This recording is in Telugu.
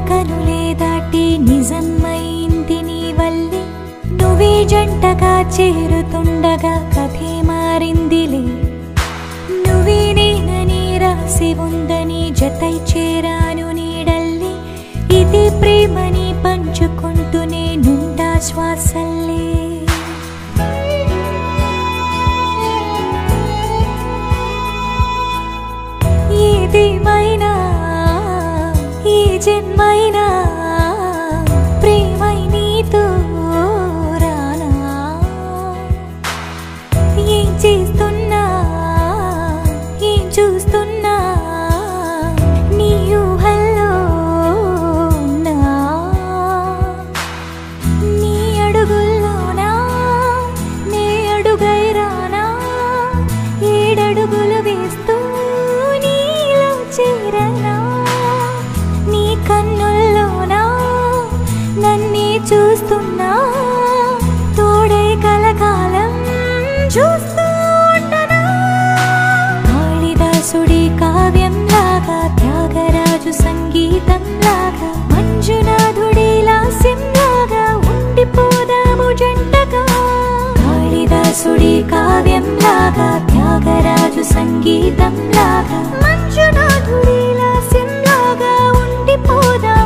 కనులే దాటి నిజమైంది నీ వల్లే నువ్వే జంటగా చేరుతుండగా కథే మారిందిలే నువ్వే నేనని రాసి ఉందని జతై చేరాను నీడల్లి ఇది ప్రేమని పంచుకుంటూ నేనుండా శ్వాసల్లే ఏదేమైనా ఈ జన్మైనా ప్రేమై నీతో రానా ఏం చేస్తున్నా ఏం చూస్తున్నా నీ ఊహల్లో ఉన్నా నీ అడుగుల్లోనా నే అడుగై రానా ఏడడుగులు వేస్తూ నీలో చేరనా నీ కన్నుల్లోనా నన్నే చూస్తున్నా తోడై కలకాలం చూస్తూ ఉండనా కాళిదాసుడి కావ్యం లాగా త్యాగరాజు సంగీతం లాగా మంజునాథుడి లాస్యం లాగా ఉండిపోదాము జంటగా కాళిదాసుడి కావ్యం లాగా త్యాగరాజు సంగీతం లాగా మంజునాథుడి లాస్యం లాగా ఉండిపోదాము